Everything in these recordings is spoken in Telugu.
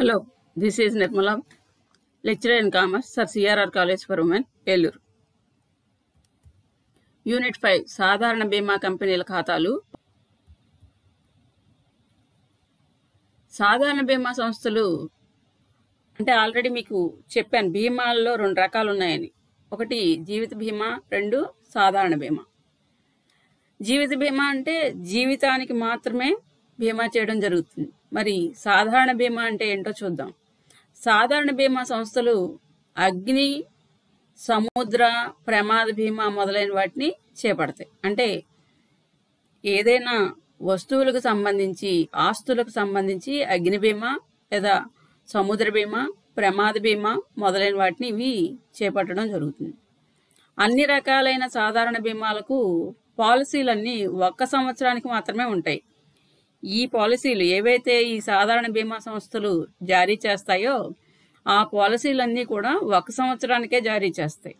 hello this is Nirmala lecturer in commerce sir CRR college for women Eluru unit five సాధారణ బీమా కంపెనీల ఖాతాలు సాధారణ బీమా సంస్థలు అంటే ఆల్రెడీ మీకు చెప్పాను బీమాల్లో రెండు రకాలు ఉన్నాయని ఒకటి జీవిత బీమా రెండు సాధారణ బీమా జీవిత బీమా అంటే జీవితానికి మాత్రమే బీమా చేయడం జరుగుతుంది మరి సాధారణ బీమా అంటే ఏంటో చూద్దాం సాధారణ బీమా సంస్థలు అగ్ని సముద్ర ప్రమాద బీమా మొదలైన వాటిని చేపడతాయి అంటే ఏదైనా వస్తువులకు సంబంధించి ఆస్తులకు సంబంధించి అగ్ని బీమా లేదా సముద్ర బీమా ప్రమాద బీమా మొదలైన వాటిని ఇవి చేపట్టడం జరుగుతుంది అన్ని రకాలైన సాధారణ బీమాలకు పాలసీలన్నీ ఒక్క సంవత్సరానికి మాత్రమే ఉంటాయి ఈ పాలసీలు ఏవైతే ఈ సాధారణ బీమా సంస్థలు జారీ చేస్తాయో ఆ పాలసీలన్నీ కూడా ఒక సంవత్సరానికే జారీ చేస్తాయి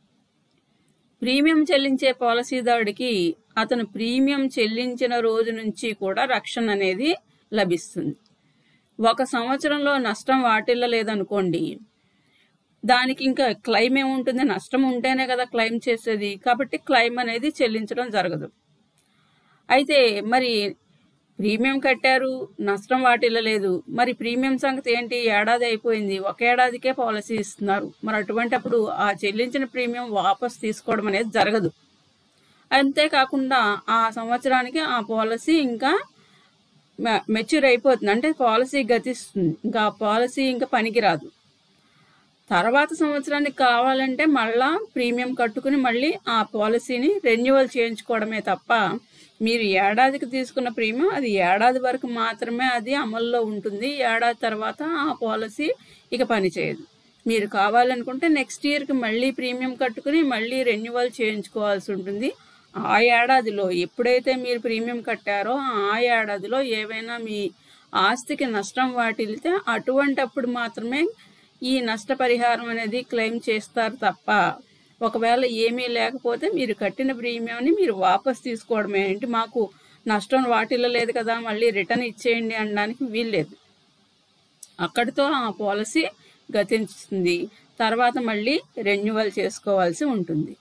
ప్రీమియం చెల్లించే పాలసీదారుడికి అతను ప్రీమియం చెల్లించిన రోజు నుంచి కూడా రక్షణ అనేది లభిస్తుంది ఒక సంవత్సరంలో నష్టం వాటిల్లలేదనుకోండి దానికి ఇంకా క్లెయిమ్ ఏముంటుంది నష్టం ఉంటేనే కదా క్లెయిమ్ చేసేది కాబట్టి క్లెయిమ్ అనేది చెల్లించడం జరగదు అయితే మరి ప్రీమియం కట్టారు నష్టం వాటిల్లలేదు మరి ప్రీమియం సంగతి ఏంటి ఏడాది అయిపోయింది ఒక ఏడాదికే పాలసీ ఇస్తున్నారు మరి అటువంటప్పుడు ఆ చెల్లించిన ప్రీమియం వాపస్ తీసుకోవడం అనేది జరగదు అంతేకాకుండా ఆ సంవత్సరానికి ఆ పాలసీ ఇంకా మెచ్యూర్ అయిపోతుంది అంటే పాలసీ గతిస్తుంది ఇంకా ఆ పాలసీ ఇంకా పనికిరాదు తర్వాత సంవత్సరానికి కావాలంటే మళ్ళా ప్రీమియం కట్టుకుని మళ్ళీ ఆ పాలసీని రెన్యువల్ చేయించుకోవడమే తప్ప మీరు ఏడాదికి తీసుకున్న ప్రీమియం అది ఏడాది వరకు మాత్రమే అది అమల్లో ఉంటుంది ఏడాది తర్వాత ఆ పాలసీ ఇక పనిచేయదు మీరు కావాలనుకుంటే నెక్స్ట్ ఇయర్కి మళ్ళీ ప్రీమియం కట్టుకుని మళ్ళీ రెన్యువల్ చేయించుకోవాల్సి ఉంటుంది ఆ ఏడాదిలో ఎప్పుడైతే మీరు ప్రీమియం కట్టారో ఆ ఏడాదిలో ఏవైనా మీ ఆస్తికి నష్టం వాటిల్లితే అటువంటప్పుడు మాత్రమే ఈ నష్టపరిహారం అనేది క్లెయిమ్ చేస్తారు తప్ప ఒకవేళ ఏమీ లేకపోతే మీరు కట్టిన ప్రీమియంని మీరు వాపస్ తీసుకోవడమే ఏంటి మాకు నష్టం వాటిల్లో లేదు కదా మళ్ళీ రిటర్న్ ఇచ్చేయండి అనడానికి వీల్లేదు అక్కడితో ఆ పాలసీ గతించుతుంది తర్వాత మళ్ళీ రెన్యువల్ చేసుకోవాల్సి ఉంటుంది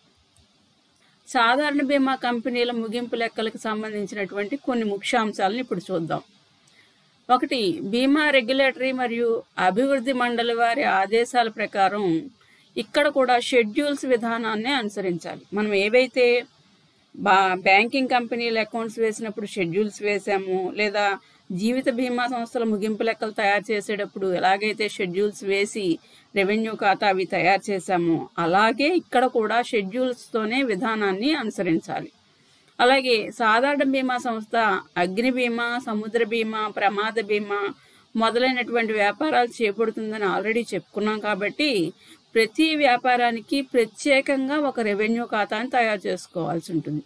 సాధారణ బీమా కంపెనీల ముగింపు లెక్కలకు సంబంధించినటువంటి కొన్ని ముఖ్యాంశాలను ఇప్పుడు చూద్దాం ఒకటి బీమా రెగ్యులేటరీ మరియు అభివృద్ధి మండలి వారి ఆదేశాల ప్రకారం ఇక్కడ కూడా షెడ్యూల్స్ విధానాన్ని అనుసరించాలి మనం ఏవైతే బా బ్యాంకింగ్ కంపెనీల అకౌంట్స్ వేసినప్పుడు షెడ్యూల్స్ వేసాము లేదా జీవిత బీమా సంస్థల ముగింపు లెక్కలు తయారు చేసేటప్పుడు ఎలాగైతే షెడ్యూల్స్ వేసి రెవెన్యూ ఖాతా అవి తయారు చేశామో అలాగే ఇక్కడ కూడా షెడ్యూల్స్తోనే విధానాన్ని అనుసరించాలి అలాగే సాధారణ బీమా సంస్థ అగ్ని బీమా సముద్ర బీమా ప్రమాద బీమా మొదలైనటువంటి వ్యాపారాలు చేపడుతుందని ఆల్రెడీ చెప్పుకున్నాం కాబట్టి ప్రతి వ్యాపారానికి ప్రత్యేకంగా ఒక రెవెన్యూ ఖాతాని తయారు చేసుకోవాల్సి ఉంటుంది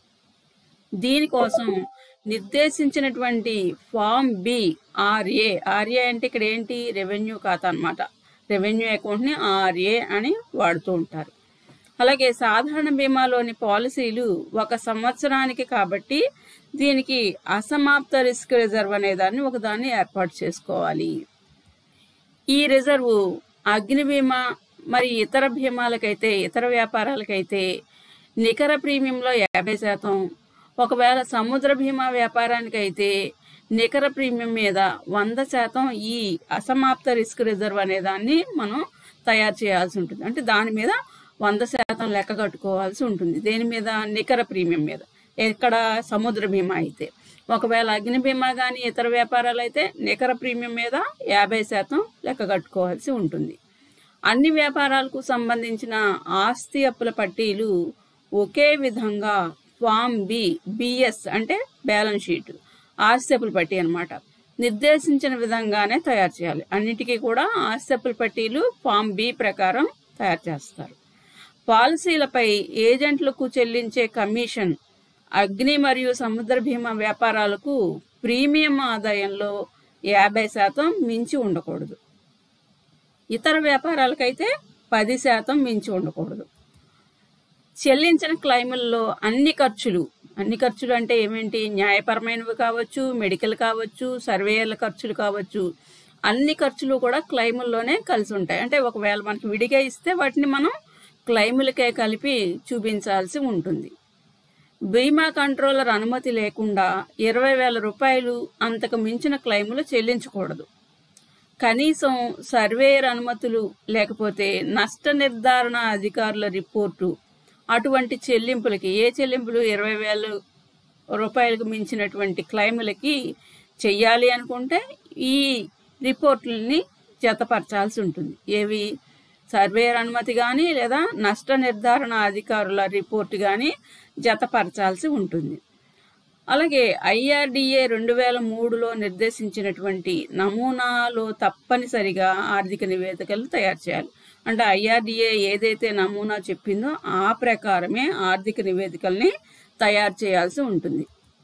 దీనికోసం నిర్దేశించినటువంటి ఫామ్ బి ఆర్ఏ ఆర్ఏ అంటే ఇక్కడ ఏంటి రెవెన్యూ ఖాతా అనమాట రెవెన్యూ అకౌంట్ని ఆర్ఏ అని వాడుతూ ఉంటారు అలాగే సాధారణ బీమాలోని పాలసీలు ఒక సంవత్సరానికి కాబట్టి దీనికి అసమాప్త రిస్క్ రిజర్వ్ అనే దాన్ని ఒకదాన్ని ఏర్పాటు చేసుకోవాలి ఈ రిజర్వ్ అగ్ని బీమా మరి ఇతర బీమాలకైతే ఇతర వ్యాపారాలకైతే నికర ప్రీమియంలో యాభై శాతం ఒకవేళ సముద్ర బీమా వ్యాపారానికైతే నికర ప్రీమియం మీద వంద శాతం ఈ అసమాప్త రిస్క్ రిజర్వ్ అనే దాన్ని మనం తయారు చేయాల్సి ఉంటుంది అంటే దాని మీద వంద శాతం లెక్క కట్టుకోవాల్సి ఉంటుంది దేని మీద నికర ప్రీమియం మీద ఎక్కడ సముద్ర బీమా అయితే ఒకవేళ అగ్ని బీమా కానీ ఇతర వ్యాపారాలు అయితే నికర ప్రీమియం మీద యాభై శాతం లెక్క కట్టుకోవాల్సి ఉంటుంది అన్ని వ్యాపారాలకు సంబంధించిన ఆస్తి అప్పుల పట్టీలు ఒకే విధంగా ఫామ్ బి బిఎస్ అంటే బ్యాలెన్స్ షీట్ ఆస్తి అప్పుల పట్టీ అనమాట నిర్దేశించిన విధంగానే తయారు చేయాలి అన్నిటికీ కూడా ఆస్తి అప్పుల పట్టీలు ఫామ్ బి ప్రకారం తయారు చేస్తారు పాలసీలపై ఏజెంట్లకు చెల్లించే కమిషన్ అగ్ని మరియు సముద్ర బీమా వ్యాపారాలకు ప్రీమియం ఆదాయంలో యాభై శాతం మించి ఉండకూడదు ఇతర వ్యాపారాలకైతే పది శాతం మించి ఉండకూడదు చెల్లించిన క్లైముల్లో అన్ని ఖర్చులు అన్ని ఖర్చులు అంటే ఏమేంటి న్యాయపరమైనవి కావచ్చు మెడికల్ కావచ్చు సర్వేయర్ల ఖర్చులు కావచ్చు అన్ని ఖర్చులు కూడా క్లైముల్లోనే కలిసి ఉంటాయి అంటే ఒకవేళ మనకి విడిగా ఇస్తే వాటిని మనం క్లైములకే కలిపి చూపించాల్సి ఉంటుంది బీమా కంట్రోలర్ అనుమతి లేకుండా ఇరవై వేల రూపాయలు అంతకు మించిన క్లైములు చెల్లించకూడదు కనీసం సర్వేయర్ అనుమతులు లేకపోతే నష్ట నిర్ధారణ అధికారుల రిపోర్టు అటువంటి చెల్లింపులకి ఏ చెల్లింపులు ఇరవై వేల రూపాయలకు మించినటువంటి క్లైములకి చెయ్యాలి అనుకుంటే ఈ రిపోర్టుల్ని జతపరచాల్సి ఉంటుంది ఏవి సర్వేయర్ అనుమతి కానీ లేదా నష్ట నిర్ధారణ అధికారుల రిపోర్ట్ కానీ జతపరచాల్సి ఉంటుంది అలాగే ఐఆర్డిఏ రెండు వేల మూడులో నిర్దేశించినటువంటి నమూనాలో తప్పనిసరిగా ఆర్థిక నివేదికలు తయారు చేయాలి అంటే ఐఆర్డిఏ ఏదైతే నమూనా చెప్పిందో ఆ ప్రకారమే ఆర్థిక నివేదికల్ని తయారు చేయాల్సి ఉంటుంది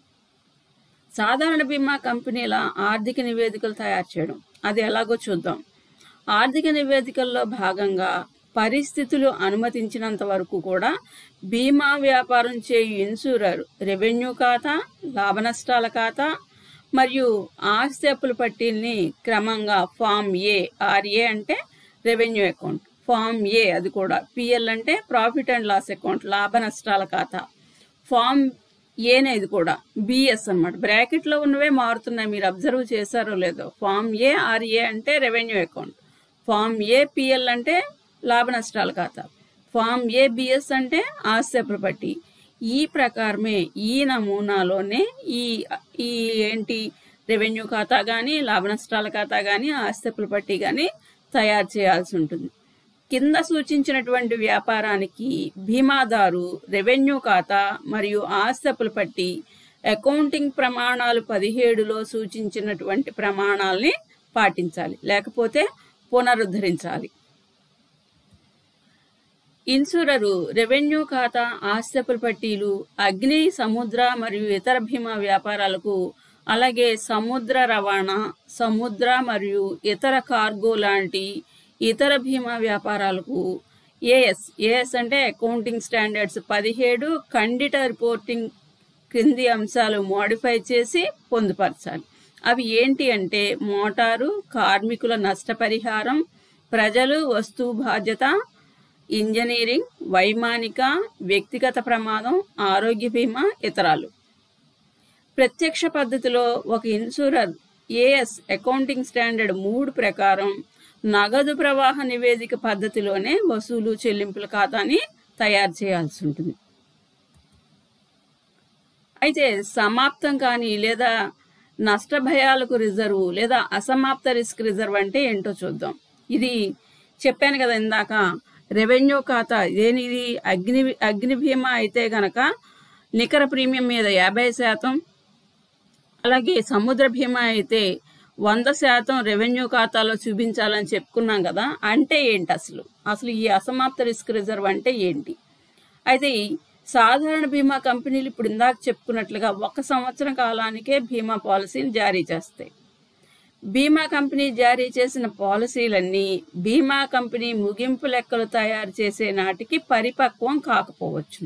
సాధారణ బీమా కంపెనీల ఆర్థిక నివేదికలు తయారు చేయడం అది ఎలాగో చూద్దాం ఆర్థిక నివేదికల్లో భాగంగా పరిస్థితులు అనుమతించినంత వరకు కూడా బీమా వ్యాపారం చేయు ఇన్సూరర్ రెవెన్యూ ఖాతా లాభనష్టాల ఖాతా మరియు ఆస్తి అప్పుల పట్టీల్ని క్రమంగా ఫామ్ ఏ ఆర్ఏ అంటే రెవెన్యూ అకౌంట్ ఫామ్ ఏ అది కూడా పిఎల్ అంటే ప్రాఫిట్ అండ్ లాస్ అకౌంట్ లాభ నష్టాల ఖాతా ఫామ్ ఏనే ఇది కూడా బిఎస్ అనమాట బ్రాకెట్లో ఉన్నవే మారుతున్నాయి మీరు అబ్జర్వ్ చేశారో లేదో ఫామ్ ఏ ఆర్ఏ అంటే revenue account form A PL అంటే లాభ నష్టాల ఖాతా ఫామ్ ఏ బిఎస్ అంటే ఆస్తి అప్పుల పట్టి ఈ ప్రకారమే ఈ నమూనాలోనే ఈ ఈ ఏంటి రెవెన్యూ ఖాతా కానీ లాభ నష్టాల ఖాతా కానీ ఆస్తి అప్పుల పట్టి కానీ తయారు చేయాల్సి ఉంటుంది కింద సూచించినటువంటి వ్యాపారానికి బీమాదారు రెవెన్యూ ఖాతా మరియు ఆస్తి అప్పుల పట్టి అకౌంటింగ్ ప్రమాణాలు పదిహేడులో సూచించినటువంటి ప్రమాణాల్ని పాటించాలి లేకపోతే పునరుద్ధరించాలి ఇన్సూరరు రెవెన్యూ ఖాతా ఆస్తిపల పట్టీలు అగ్ని సముద్ర మరియు ఇతర బీమా వ్యాపారాలకు అలాగే సముద్ర రవాణా సముద్ర మరియు ఇతర కార్గో లాంటి ఇతర బీమా వ్యాపారాలకు ఏఎస్ ఏఎస్ అంటే అకౌంటింగ్ స్టాండర్డ్స్ పదిహేడు ఖండిత రిపోర్టింగ్ క్రింది అంశాలు మోడిఫై చేసి పొందుపరచాలి అవి ఏంటి అంటే మోటారు కార్మికుల నష్టపరిహారం ప్రజలు వస్తువు బాధ్యత ఇంజనీరింగ్ వైమానిక వ్యక్తిగత ప్రమాదం ఆరోగ్య బీమా ఇతరాలు ప్రత్యక్ష పద్ధతిలో ఒక ఇన్సూరర్ ఏఎస్ అకౌంటింగ్ స్టాండర్డ్ మూడు ప్రకారం నగదు ప్రవాహ నివేదిక పద్ధతిలోనే వసూలు చెల్లింపుల ఖాతాని తయారు చేయాల్సి ఉంటుంది అయితే సమాప్తం కానీ లేదా నష్ట భయాలకు రిజర్వ్ లేదా అసమాప్త రిస్క్ రిజర్వ్ అంటే ఏంటో చూద్దాం ఇది చెప్పాను కదా ఇందాక రెవెన్యూ ఖాతా దేనిది అగ్ని అగ్ని బీమా అయితే గనక నికర ప్రీమియం మీద యాభై శాతం అలాగే సముద్ర బీమా అయితే వంద శాతం రెవెన్యూ ఖాతాలో చూపించాలని చెప్పుకున్నాం కదా అంటే ఏంటి అసలు అసలు ఈ అసమాప్త రిస్క్ రిజర్వ్ అంటే ఏంటి అయితే ఈ సాధారణ బీమా కంపెనీలు ఇప్పుడు ఇందాక చెప్పుకున్నట్లుగా ఒక సంవత్సరం కాలానికే బీమా పాలసీలు జారీ చేస్తాయి బీమా కంపెనీ జారీ చేసిన పాలసీలన్నీ బీమా కంపెనీ ముగింపు లెక్కలు తయారు చేసే నాటికి పరిపక్వం కాకపోవచ్చును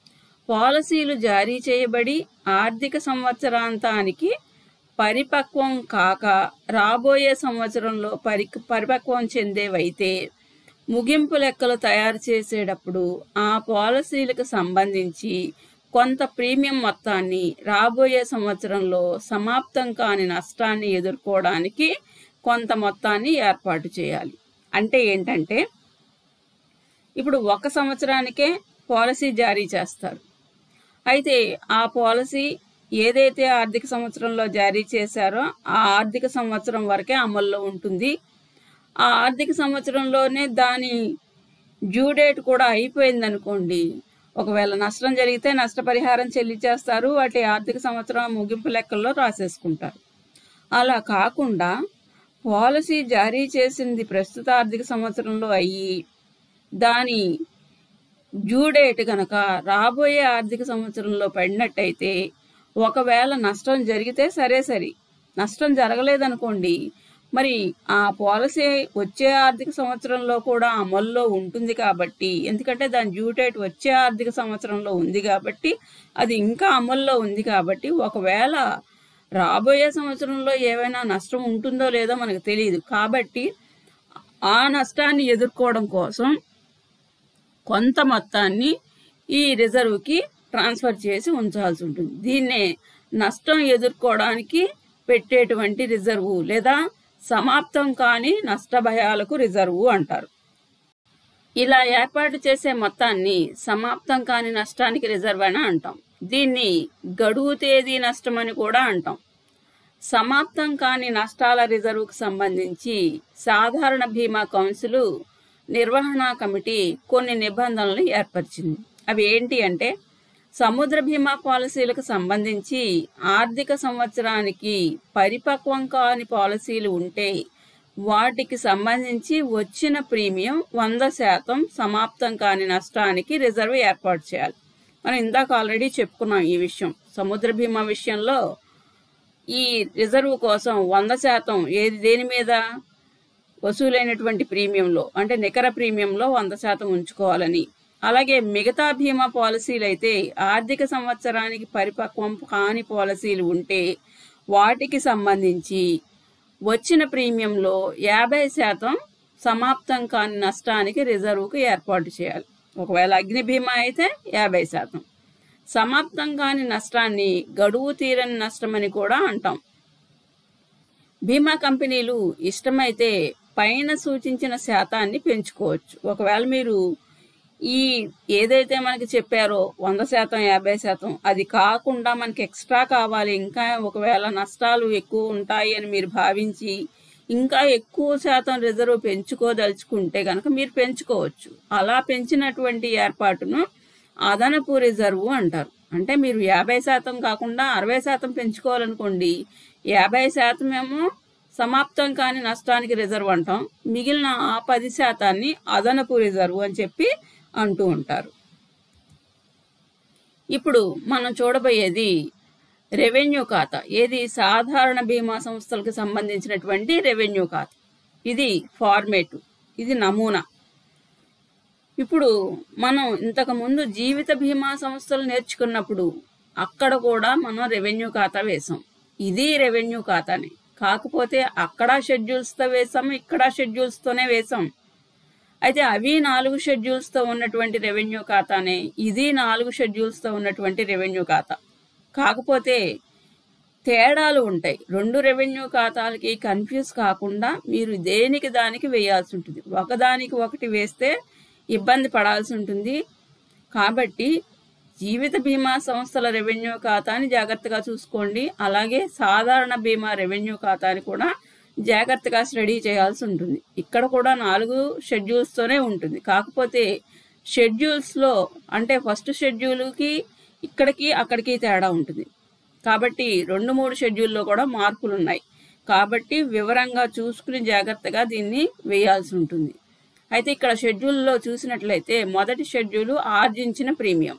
పాలసీలు జారీ చేయబడి ఆర్థిక సంవత్సరాంతానికి పరిపక్వం కాక రాబోయే సంవత్సరంలో పరి పరిపక్వం చెందేవైతే ముగింపు లెక్కలు తయారు చేసేటప్పుడు ఆ పాలసీలకు సంబంధించి కొంత ప్రీమియం మొత్తాన్ని రాబోయే సంవత్సరంలో సమాప్తం కాని నష్టాన్ని ఎదుర్కోవడానికి కొంత మొత్తాన్ని ఏర్పాటు చేయాలి అంటే ఏంటంటే ఇప్పుడు ఒక సంవత్సరానికే పాలసీ జారీ చేస్తారు అయితే ఆ పాలసీ ఏదైతే ఆర్థిక సంవత్సరంలో జారీ చేశారో ఆ ఆర్థిక సంవత్సరం వరకే అమల్లో ఉంటుంది ఆ ఆర్థిక సంవత్సరంలోనే దాని డ్యూ డేట్ కూడా అయిపోయింది అనుకోండి ఒకవేళ నష్టం జరిగితే నష్టపరిహారం చెల్లించేస్తారు వాటి ఆర్థిక సంవత్సరం ముగింపు లెక్కల్లో రాసేసుకుంటారు అలా కాకుండా పాలసీ జారీ చేసింది ప్రస్తుత ఆర్థిక సంవత్సరంలో అయ్యి దాని డ్యూ డేట్ కనుక రాబోయే ఆర్థిక సంవత్సరంలో పడినట్టయితే ఒకవేళ నష్టం జరిగితే సరే సరి నష్టం జరగలేదనుకోండి మరి ఆ పాలసీ వచ్చే ఆర్థిక సంవత్సరంలో కూడా అమల్లో ఉంటుంది కాబట్టి ఎందుకంటే దాని డ్యూ డేట్ వచ్చే ఆర్థిక సంవత్సరంలో ఉంది కాబట్టి అది ఇంకా అమల్లో ఉంది కాబట్టి ఒకవేళ రాబోయే సంవత్సరంలో ఏమైనా నష్టం ఉంటుందో లేదో మనకు తెలియదు కాబట్టి ఆ నష్టాన్ని ఎదుర్కోవడం కోసం కొంత మొత్తాన్ని ఈ రిజర్వ్కి ట్రాన్స్ఫర్ చేసి ఉంచాల్సి ఉంటుంది దీన్నే నష్టం ఎదుర్కోవడానికి పెట్టేటువంటి రిజర్వు లేదా సమాప్తం కాని నష్ట భయాలకు రిజర్వు అంటారు ఇలా ఏర్పాటు చేసే మొత్తాన్ని సమాప్తం కాని నష్టానికి రిజర్వ్ అని అంటాం దీన్ని గడువు తేదీ నష్టం అని కూడా అంటాం సమాప్తం కాని నష్టాల రిజర్వుకు సంబంధించి సాధారణ బీమా కౌన్సిల్ నిర్వహణ కమిటీ కొన్ని నిబంధనలు ఏర్పరిచింది అవి ఏంటి అంటే సముద్ర బీమా పాలసీలకు సంబంధించి ఆర్థిక సంవత్సరానికి పరిపక్వం కాని పాలసీలు ఉంటే వాటికి సంబంధించి వచ్చిన ప్రీమియం వంద శాతం సమాప్తం కాని నష్టానికి రిజర్వ్ ఏర్పాటు చేయాలి మనం ఇందాక ఆల్రెడీ చెప్పుకున్నాం ఈ విషయం సముద్ర బీమా విషయంలో ఈ రిజర్వ్ కోసం వంద శాతం ఏది దేని మీద వసూలైనటువంటి ప్రీమియంలో అంటే నికర ప్రీమియంలో వంద శాతం ఉంచుకోవాలని అలాగే మిగతా బీమా పాలసీలు అయితే ఆర్థిక సంవత్సరానికి పరిపక్వం కాని పాలసీలు ఉంటే వాటికి సంబంధించి వచ్చిన ప్రీమియంలో యాభై శాతం సమాప్తం కాని నష్టానికి రిజర్వుకు ఏర్పాటు చేయాలి ఒకవేళ అగ్ని బీమా అయితే యాభై శాతం సమాప్తం కాని నష్టాన్ని గడువు తీరని నష్టమని కూడా అంటాం బీమా కంపెనీలు ఇష్టమైతే పైన సూచించిన శాతాన్ని పెంచుకోవచ్చు ఒకవేళ మీరు ఈ ఏదైతే మనకి చెప్పారో వంద శాతం యాభై శాతం అది కాకుండా మనకి ఎక్స్ట్రా కావాలి ఇంకా ఒకవేళ నష్టాలు ఎక్కువ ఉంటాయి అని మీరు భావించి ఇంకా ఎక్కువ శాతం రిజర్వ్ పెంచుకోదలుచుకుంటే కనుక మీరు పెంచుకోవచ్చు అలా పెంచినటువంటి ఏర్పాటును అదనపు రిజర్వ్ అంటారు అంటే మీరు యాభై శాతం కాకుండా అరవై శాతం పెంచుకోవాలనుకోండి యాభై శాతం ఏమో సమాప్తం కాని నష్టానికి రిజర్వ్ అంటాం మిగిలిన ఆ పది శాతాన్ని అదనపు రిజర్వ్ అని చెప్పి అంటూ ఉంటారు ఇప్పుడు మనం చూడబోయేది రెవెన్యూ ఖాతా ఏది సాధారణ బీమా సంస్థలకు సంబంధించినటువంటి రెవెన్యూ ఖాతా ఇది ఫార్మేట్ ఇది నమూనా ఇప్పుడు మనం ఇంతకు ముందు జీవిత బీమా సంస్థలు నేర్చుకున్నప్పుడు అక్కడ కూడా మనం రెవెన్యూ ఖాతా వేసాం ఇది రెవెన్యూ ఖాతానే కాకపోతే అక్కడ షెడ్యూల్స్తో వేసాం ఇక్కడ షెడ్యూల్స్తోనే వేసాం అయితే అవి నాలుగు షెడ్యూల్స్తో ఉన్నటువంటి రెవెన్యూ ఖాతానే ఇది నాలుగు షెడ్యూల్స్తో ఉన్నటువంటి రెవెన్యూ ఖాతా కాకపోతే తేడాలు ఉంటాయి రెండు రెవెన్యూ ఖాతాలకి కన్ఫ్యూజ్ కాకుండా మీరు దేనికి దానికి వేయాల్సి ఉంటుంది ఒకదానికి ఒకటి వేస్తే ఇబ్బంది పడాల్సి ఉంటుంది కాబట్టి జీవిత బీమా సంస్థల రెవెన్యూ ఖాతాని జాగ్రత్తగా చూసుకోండి అలాగే సాధారణ బీమా రెవెన్యూ ఖాతాని కూడా జాగ్రత్తగా స్టడీ చేయాల్సి ఉంటుంది ఇక్కడ కూడా నాలుగు షెడ్యూల్స్తోనే ఉంటుంది కాకపోతే షెడ్యూల్స్లో అంటే ఫస్ట్ షెడ్యూల్కి ఇక్కడికి అక్కడికి తేడా ఉంటుంది కాబట్టి రెండు మూడు షెడ్యూల్లో కూడా మార్పులు ఉన్నాయి కాబట్టి వివరంగా చూసుకుని జాగ్రత్తగా దీన్ని వేయాల్సి ఉంటుంది అయితే ఇక్కడ షెడ్యూల్లో చూసినట్లయితే మొదటి షెడ్యూల్ ఆర్జించిన ప్రీమియం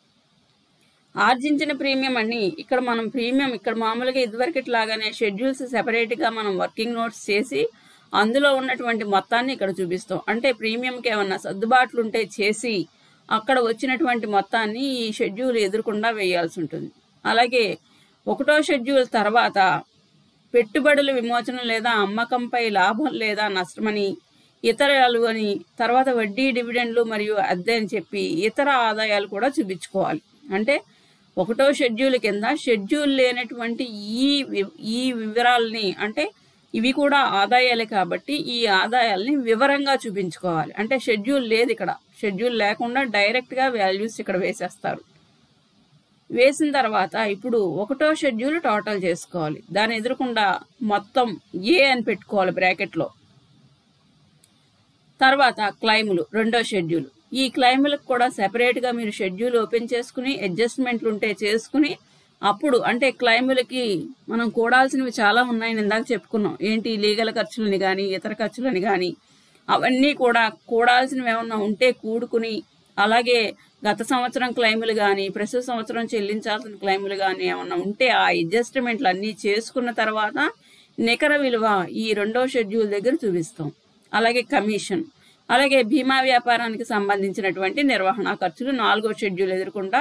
ఆర్జించిన ప్రీమియం అని ఇక్కడ మనం ప్రీమియం ఇక్కడ మామూలుగా ఇదివరకటి లాగానే షెడ్యూల్స్ సెపరేట్గా మనం వర్కింగ్ నోట్స్ చేసి అందులో ఉన్నటువంటి మొత్తాన్ని ఇక్కడ చూపిస్తాం అంటే ప్రీమియంకి ఏమన్నా సర్దుబాట్లు ఉంటే చేసి అక్కడ వచ్చినటువంటి మొత్తాన్ని ఈ షెడ్యూల్ ఎదురకుండా వేయాల్సి ఉంటుంది అలాగే ఒకటో షెడ్యూల్ తర్వాత పెట్టుబడుల విమోచన లేదా అమ్మకంపై లాభం లేదా నష్టమని ఇతరాలు అని తర్వాత వడ్డీ డివిడెండ్లు మరియు అద్దె అని చెప్పి ఇతర ఆదాయాలు కూడా చూపించుకోవాలి అంటే ఒకటో షెడ్యూల్ కింద షెడ్యూల్ లేనటువంటి ఈ వి- ఈ వివరాలని అంటే ఇవి కూడా ఆదాయాలే కాబట్టి ఈ ఆదాయాల్ని వివరంగా చూపించుకోవాలి అంటే షెడ్యూల్ లేదు ఇక్కడ షెడ్యూల్ లేకుండా డైరెక్ట్గా వాల్యూస్ ఇక్కడ వేసేస్తారు వేసిన తర్వాత ఇప్పుడు ఒకటో షెడ్యూల్ టోటల్ చేసుకోవాలి దాని ఎదురకుండా మొత్తం ఏ అని పెట్టుకోవాలి బ్రాకెట్లో తర్వాత క్లైములు రెండో షెడ్యూల్ ఈ క్లైములకు కూడా సెపరేట్గా మీరు షెడ్యూల్ ఓపెన్ చేసుకుని అడ్జస్ట్మెంట్లు ఉంటే చేసుకుని అప్పుడు అంటే క్లైములకి మనం కూడాల్సినవి చాలా ఉన్నాయని ఇందాక చెప్పుకున్నాం ఏంటి లీగల్ ఖర్చులని కానీ ఇతర ఖర్చులని కానీ అవన్నీ కూడా కూడాల్సినవి ఏమన్నా ఉంటే కూడుకుని అలాగే గత సంవత్సరం క్లైములు కానీ ప్రస్తుత సంవత్సరం చెల్లించాల్సిన క్లైములు కానీ ఏమన్నా ఉంటే ఆ అడ్జస్ట్మెంట్లు అన్నీ చేసుకున్న తర్వాత నికర విలువ ఈ రెండో షెడ్యూల్ దగ్గర చూపిస్తాం అలాగే కమిషన్ అలాగే బీమా వ్యాపారానికి సంబంధించినటువంటి నిర్వహణ ఖర్చులు నాలుగో షెడ్యూల్ ఎదుర్కొంటా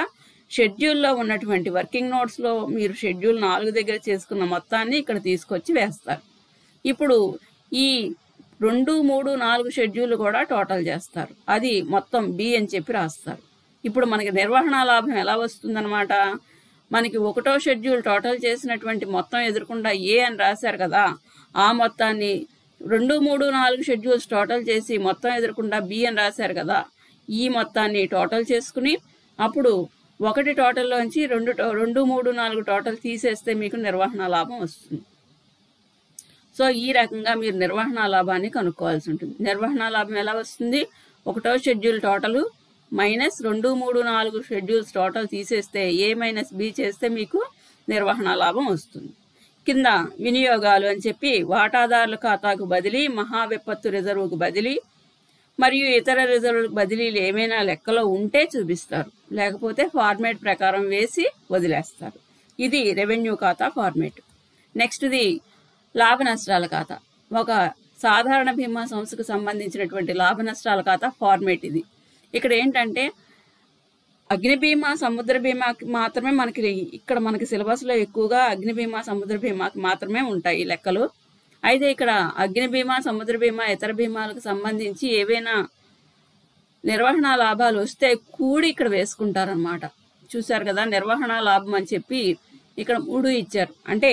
షెడ్యూల్లో ఉన్నటువంటి వర్కింగ్ నోట్స్లో మీరు షెడ్యూల్ నాలుగు దగ్గర చేసుకున్న మొత్తాన్ని ఇక్కడ తీసుకొచ్చి వేస్తారు ఇప్పుడు ఈ రెండు మూడు నాలుగు షెడ్యూల్ కూడా టోటల్ చేస్తారు అది మొత్తం బి అని చెప్పి రాస్తారు ఇప్పుడు మనకి నిర్వహణ లాభం ఎలా వస్తుందన్నమాట మనకి ఒకటో షెడ్యూల్ టోటల్ చేసినటువంటి మొత్తం ఎదురకుండా ఏ అని రాశారు కదా ఆ మొత్తాన్ని రెండు మూడు నాలుగు షెడ్యూల్స్ టోటల్ చేసి మొత్తం ఎదురకుండా బి అని రాశారు కదా ఈ మొత్తాన్ని టోటల్ చేసుకుని అప్పుడు ఒకటి టోటల్లోంచి రెండు టో- రెండు మూడు నాలుగు టోటల్ తీసేస్తే మీకు నిర్వహణ లాభం వస్తుంది సో ఈ రకంగా మీరు నిర్వహణ లాభాన్ని కనుక్కోవాల్సి ఉంటుంది నిర్వహణ లాభం ఎలా వస్తుంది ఒకటో షెడ్యూల్ టోటల్ మైనస్ రెండు మూడు నాలుగు షెడ్యూల్స్ టోటల్ తీసేస్తే ఏ మైనస్ బి చేస్తే మీకు నిర్వహణ లాభం వస్తుంది కింద వినియోగాలు అని చెప్పి వాటాదారుల ఖాతాకు బదిలీ మహా విపత్తు రిజర్వుకు బదిలీ మరియు ఇతర రిజర్వులకు బదిలీలు ఏమైనా లెక్కలో ఉంటే చూపిస్తారు లేకపోతే ఫార్మేట్ ప్రకారం వేసి వదిలేస్తారు ఇది రెవెన్యూ ఖాతా ఫార్మేట్ నెక్స్ట్ది లాభ నష్టాల ఖాతా ఒక సాధారణ బీమా సంస్థకు సంబంధించినటువంటి లాభ నష్టాల ఖాతా ఫార్మేట్ ఇది ఇక్కడ ఏంటంటే అగ్ని బీమా సముద్ర బీమాకి మాత్రమే మనకి ఇక్కడ మనకి సిలబస్లో ఎక్కువగా అగ్ని బీమా సముద్ర బీమాకి మాత్రమే ఉంటాయి ఈ లెక్కలు అయితే ఇక్కడ అగ్ని బీమా సముద్ర బీమా ఇతర బీమాలకు సంబంధించి ఏవైనా నిర్వహణ లాభాలు వస్తే కూడి ఇక్కడ వేసుకుంటారనమాట చూశారు కదా నిర్వహణ లాభం అని చెప్పి ఇక్కడ మూడు ఇచ్చారు అంటే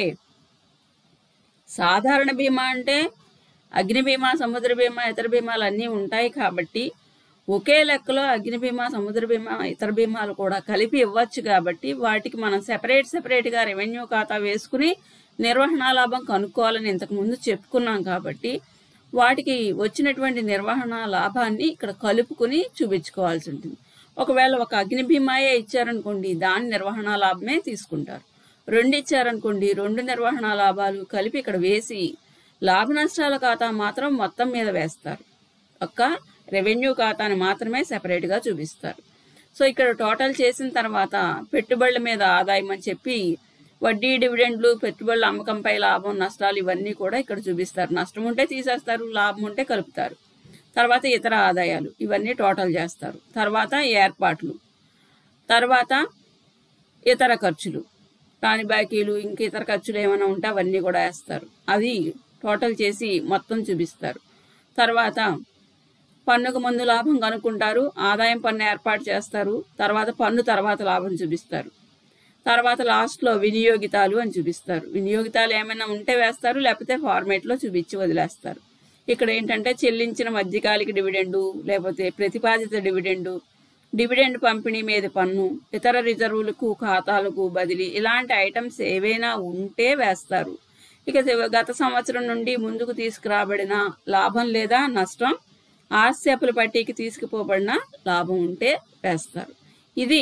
సాధారణ బీమా అంటే అగ్ని బీమా సముద్ర బీమా ఇతర బీమాలు అన్నీ ఉంటాయి కాబట్టి ఒకే లెక్కలో అగ్ని బీమా సముద్ర బీమా ఇతర బీమాలు కూడా కలిపి ఇవ్వచ్చు కాబట్టి వాటికి మనం సెపరేట్ సెపరేట్గా రెవెన్యూ ఖాతా వేసుకుని నిర్వహణ లాభం కనుక్కోవాలని ఇంతకు ముందు చెప్పుకున్నాం కాబట్టి వాటికి వచ్చినటువంటి నిర్వహణ లాభాన్ని ఇక్కడ కలుపుకుని చూపించుకోవాల్సి ఉంటుంది ఒకవేళ ఒక అగ్ని బీమాయే ఇచ్చారనుకోండి దాని నిర్వహణ లాభమే తీసుకుంటారు రెండు ఇచ్చారనుకోండి రెండు నిర్వహణ లాభాలు కలిపి ఇక్కడ వేసి లాభ నష్టాల ఖాతా మాత్రం మొత్తం మీద వేస్తారు ఒక్క రెవెన్యూ ఖాతాని మాత్రమే సెపరేట్గా చూపిస్తారు సో ఇక్కడ టోటల్ చేసిన తర్వాత పెట్టుబడుల మీద ఆదాయం అని చెప్పి వడ్డీ డివిడెండ్లు పెట్టుబడుల అమ్మకంపై లాభం నష్టాలు ఇవన్నీ కూడా ఇక్కడ చూపిస్తారు నష్టం ఉంటే తీసేస్తారు లాభం ఉంటే కలుపుతారు తర్వాత ఇతర ఆదాయాలు ఇవన్నీ టోటల్ చేస్తారు తర్వాత ఏర్పాట్లు తర్వాత ఇతర ఖర్చులు రాని బాకీలు ఇంక ఇతర ఖర్చులు ఏమైనా ఉంటే అవన్నీ కూడా వేస్తారు అవి టోటల్ చేసి మొత్తం చూపిస్తారు తర్వాత పన్నుకు ముందు లాభం కనుక్కుంటారు ఆదాయం పన్ను ఏర్పాటు చేస్తారు తర్వాత పన్ను తర్వాత లాభం చూపిస్తారు తర్వాత లాస్ట్లో వినియోగితాలు అని చూపిస్తారు వినియోగితాలు ఏమైనా ఉంటే వేస్తారు లేకపోతే ఫార్మేట్లో చూపించి వదిలేస్తారు ఇక్కడ ఏంటంటే చెల్లించిన మధ్యకాలిక డివిడెండు లేకపోతే ప్రతిపాదిత డివిడెండు డివిడెండ్ పంపిణీ మీద పన్ను ఇతర రిజర్వులకు ఖాతాలకు బదిలీ ఇలాంటి ఐటమ్స్ ఏవైనా ఉంటే వేస్తారు ఇక గత సంవత్సరం నుండి ముందుకు తీసుకురాబడిన లాభం లేదా నష్టం ఆస్తి అప్పుల పట్టీకి తీసుకుపోబడిన లాభం ఉంటే వేస్తారు ఇది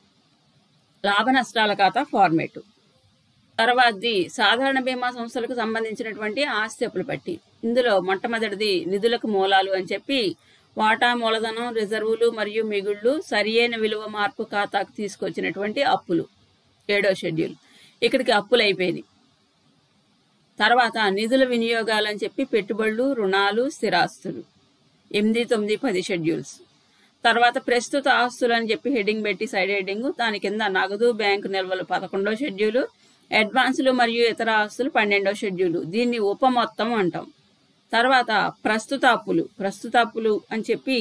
లాభ నష్టాల ఖాతా ఫార్మేట్ తర్వాతది సాధారణ బీమా సంస్థలకు సంబంధించినటువంటి ఆస్తి అప్పుల పట్టి ఇందులో మొట్టమొదటిది నిధులకు మూలాలు అని చెప్పి వాటా మూలధనం రిజర్వులు మరియు మిగుళ్ళు సరియైన విలువ మార్పు ఖాతాకు తీసుకొచ్చినటువంటి అప్పులు ఏడో షెడ్యూల్ ఇక్కడికి అప్పులు అయిపోయినాయి తర్వాత నిధుల వినియోగాలు అని చెప్పి పెట్టుబడులు రుణాలు స్థిరాస్తులు ఎనిమిది తొమ్మిది పది షెడ్యూల్స్ తర్వాత ప్రస్తుత ఆస్తులు అని చెప్పి హెడ్డింగ్ పెట్టి సైడ్ హెడ్డింగ్ దాని కింద నగదు బ్యాంకు నిల్వలు పదకొండో షెడ్యూలు అడ్వాన్సులు మరియు ఇతర ఆస్తులు పన్నెండో షెడ్యూలు దీన్ని ఉప మొత్తం అంటాం తర్వాత ప్రస్తుత అప్పులు ప్రస్తుత అప్పులు అని చెప్పి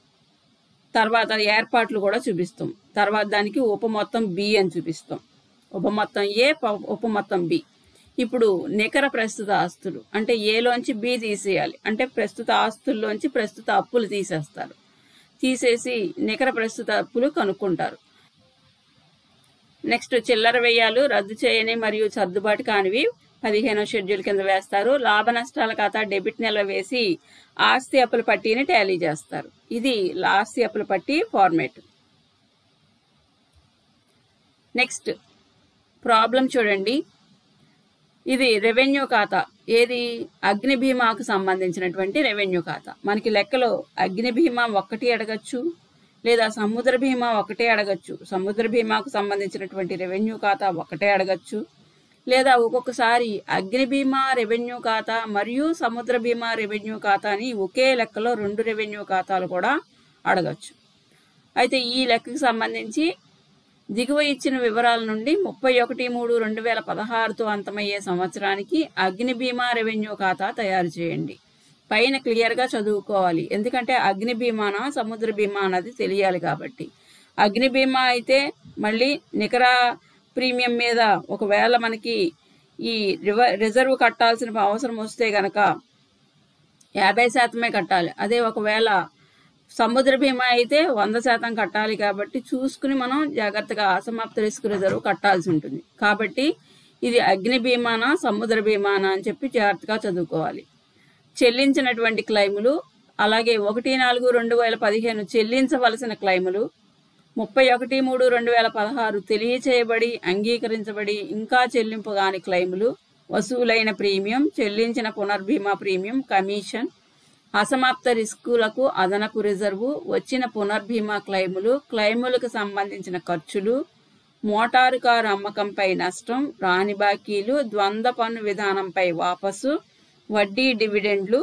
తర్వాత ఏర్పాట్లు కూడా చూపిస్తాం తర్వాత దానికి ఉప మొత్తం బి అని చూపిస్తాం ఉప మొత్తం ఏ ప- ఉప మొత్తం బి ఇప్పుడు నికర ప్రస్తుత ఆస్తులు అంటే ఏలోంచి బి తీసేయాలి అంటే ప్రస్తుత ఆస్తుల్లోంచి ప్రస్తుత అప్పులు తీసేస్తారు తీసేసి నికర ప్రస్తుత అప్పులు కనుక్కుంటారు నెక్స్ట్ చిల్లర వ్యయాలు రద్దు చేయని మరియు సర్దుబాటు కానివి పదిహేనో షెడ్యూల్ కింద వేస్తారు లాభ నష్టాల ఖాతా డెబిట్ నెల వేసి ఆస్తి అప్పుల పట్టీని టాలీ చేస్తారు ఇది ఆస్తి అప్పుల పట్టీ ఫార్మేట్ నెక్స్ట్ ప్రాబ్లం చూడండి ఇది రెవెన్యూ ఖాతా ఏది అగ్ని బీమాకు సంబంధించినటువంటి రెవెన్యూ ఖాతా మనకి లెక్కలో అగ్ని బీమా ఒక్కటి అడగచ్చు లేదా సముద్ర బీమా ఒకటే అడగచ్చు సముద్ర బీమాకు సంబంధించినటువంటి రెవెన్యూ ఖాతా ఒకటే అడగచ్చు లేదా ఒక్కొక్కసారి అగ్ని బీమా రెవెన్యూ ఖాతా మరియు సముద్ర బీమా రెవెన్యూ ఖాతాని ఒకే లెక్కలో రెండు రెవెన్యూ ఖాతాలు కూడా అడగచ్చు అయితే ఈ లెక్కకు సంబంధించి దిగువ ఇచ్చిన వివరాల నుండి ముప్పై ఒకటి మూడు రెండు వేల పదహారుతో అంతమయ్యే సంవత్సరానికి అగ్ని బీమా రెవెన్యూ ఖాతా తయారు చేయండి పైన క్లియర్గా చదువుకోవాలి ఎందుకంటే అగ్ని బీమానా సముద్ర బీమా అన్నది తెలియాలి కాబట్టి అగ్ని బీమా అయితే మళ్ళీ నికర ప్రీమియం మీద ఒకవేళ మనకి ఈ రివ రిజర్వ్ కట్టాల్సిన అవసరం వస్తే గనక యాభై శాతమే కట్టాలి అదే ఒకవేళ సముద్ర బీమా అయితే వంద శాతం కట్టాలి కాబట్టి చూసుకుని మనం జాగ్రత్తగా అసమాప్త రిస్క్ రిజర్వ్ కట్టాల్సి ఉంటుంది కాబట్టి ఇది అగ్ని బీమానా సముద్ర బీమానా అని చెప్పి జాగ్రత్తగా చదువుకోవాలి చెల్లించినటువంటి క్లైములు అలాగే ఒకటి నాలుగు రెండు వేల పదిహేను చెల్లించవలసిన క్లైములు ముప్పై ఒకటి మూడు రెండు వేల పదహారు తెలియచేయబడి అంగీకరించబడి ఇంకా చెల్లింపు కాని క్లైములు వసూలైన ప్రీమియం చెల్లించిన పునర్బీమా ప్రీమియం కమిషన్ అసమాప్త రిస్కులకు అదనపు రిజర్వు వచ్చిన పునర్బీమా క్లైములు క్లైములకు సంబంధించిన ఖర్చులు మోటారు కారు అమ్మకంపై నష్టం రాని బాకీలు ద్వంద్వ పన్ను విధానంపై వాపసు వడ్డీ డివిడెండ్లు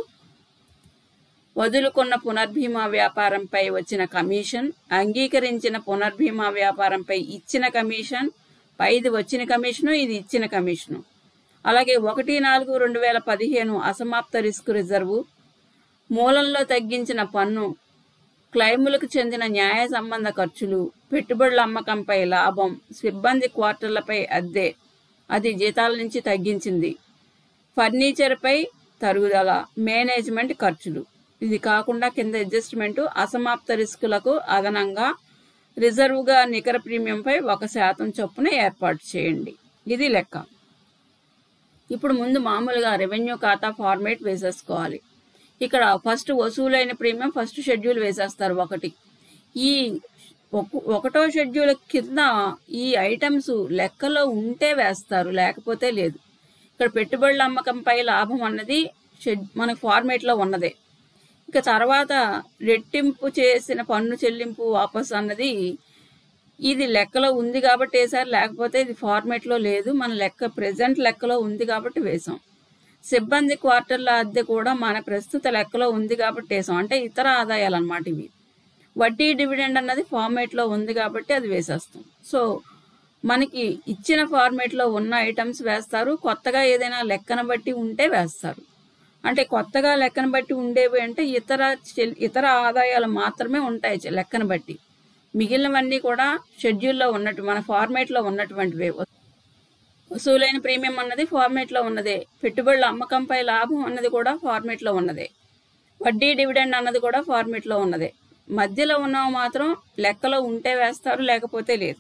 వదులుకున్న పునర్బీమా వ్యాపారంపై వచ్చిన కమిషన్ అంగీకరించిన పునర్బీమా వ్యాపారంపై ఇచ్చిన కమిషన్ పైది వచ్చిన కమిషను ఇది ఇచ్చిన కమిషను అలాగే ఒకటి నాలుగు రెండు వేల పదిహేను అసమాప్త రిస్క్ రిజర్వు మూలంలో తగ్గించిన పన్ను క్లైములకు చెందిన న్యాయ సంబంధ ఖర్చులు పెట్టుబడుల అమ్మకంపై లాభం సిబ్బంది క్వార్టర్లపై అద్దె అది జీతాల నుంచి తగ్గించింది ఫర్నిచర్పై తరుగుదల మేనేజ్మెంట్ ఖర్చులు ఇది కాకుండా కింద అడ్జస్ట్మెంట్ అసమాప్త రిస్కులకు అదనంగా రిజర్వ్గా నికర ప్రీమియంపై ఒక శాతం చొప్పున ఏర్పాటు చేయండి ఇది లెక్క ఇప్పుడు ముందు మామూలుగా రెవెన్యూ ఖాతా ఫార్మేట్ వేసేసుకోవాలి ఇక్కడ ఫస్ట్ వసూలైన ప్రీమియం ఫస్ట్ షెడ్యూల్ వేసేస్తారు ఒకటి ఈ ఒక- ఒకటో షెడ్యూల్ కింద ఈ ఐటమ్స్ లెక్కలో ఉంటే వేస్తారు లేకపోతే లేదు ఇక్కడ పెట్టుబడుల అమ్మకంపై లాభం అన్నది షెడ్ మనకు ఫార్మేట్లో ఉన్నదే ఇక తర్వాత రెట్టింపు చేసిన పన్ను చెల్లింపు వాపస్ అన్నది ఇది లెక్కలో ఉంది కాబట్టి వేసారు లేకపోతే ఇది ఫార్మేట్లో లేదు మన లెక్క ప్రెజెంట్ లెక్కలో ఉంది కాబట్టి వేసాం సిబ్బంది క్వార్టర్ల అద్దె కూడా మన ప్రస్తుత లెక్కలో ఉంది కాబట్టి వేసాం అంటే ఇతర ఆదాయాలు అన్నమాట ఇవి వడ్డీ డివిడెండ్ అన్నది ఫార్మేట్లో ఉంది కాబట్టి అది వేసేస్తాం సో మనకి ఇచ్చిన ఫార్మేట్లో ఉన్న ఐటమ్స్ వేస్తారు కొత్తగా ఏదైనా లెక్కన బట్టి ఉంటే వేస్తారు అంటే కొత్తగా లెక్కన బట్టి ఉండేవి అంటే ఇతర చెల్- ఇతర ఆదాయాలు మాత్రమే ఉంటాయి చె- లెక్కన బట్టి మిగిలినవన్నీ కూడా షెడ్యూల్లో ఉన్నట్టు మన ఫార్మేట్లో ఉన్నటువంటివే వసూలైన ప్రీమియం అన్నది ఫార్మేట్లో ఉన్నదే పెట్టుబడుల అమ్మకంపై లాభం అన్నది కూడా ఫార్మేట్లో ఉన్నదే వడ్డీ డివిడెండ్ అన్నది కూడా ఫార్మేట్లో ఉన్నదే మధ్యలో ఉన్నవి మాత్రం లెక్కలో ఉంటే వేస్తారు లేకపోతే లేదు